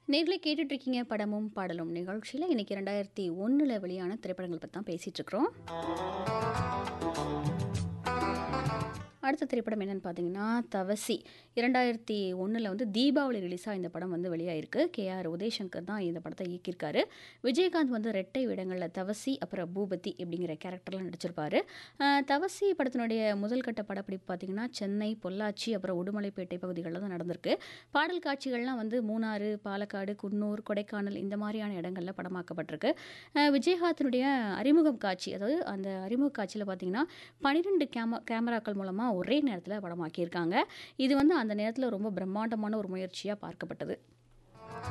நேர்ல கேட்டுட்டு இருக்கீங்க படமும் பாடலும் நிகழ்ச்சியில் இன்னைக்கு ரெண்டாயிரத்தி ஒன்றில் வெளியான திரைப்படங்கள் பற்றி தான் பேசிகிட்டு இருக்கிறோம் அடுத்த திரைப்படம் என்னன்னு பார்த்தீங்கன்னா தவசி இரண்டாயிரத்தி ஒன்றில் வந்து தீபாவளி ரிலீஸாக இந்த படம் வந்து வெளியாயிருக்கு கே ஆர் உதயசங்கர் தான் இந்த படத்தை இயக்கியிருக்காரு விஜயகாந்த் வந்து ரெட்டை வேடங்களில் தவசி அப்புறம் பூபதி அப்படிங்கிற கேரக்டர்லாம் நடிச்சிருப்பாரு அஹ் தவசி படத்தினுடைய முதல் கட்ட படப்பிடிப்பு பார்த்தீங்கன்னா சென்னை பொள்ளாச்சி அப்புறம் உடுமலைப்பேட்டை பகுதிகளில் தான் நடந்திருக்கு பாடல் காட்சிகள்லாம் வந்து மூணாறு பாலக்காடு குன்னூர் கொடைக்கானல் இந்த மாதிரியான இடங்களில் படமாக்கப்பட்டிருக்கு அஹ் விஜயகாந்தினுடைய அறிமுகம் காட்சி அதாவது அந்த அறிமுக காட்சியில் பார்த்தீங்கன்னா பன்னிரெண்டு கேம கேமராக்கள் மூலமாக ஒரே நேரத்தில் படமாக்கியிருக்காங்க இது வந்து அந்த நேரத்தில் ரொம்ப பிரம்மாண்டமான ஒரு முயற்சியாக பார்க்கப்பட்டது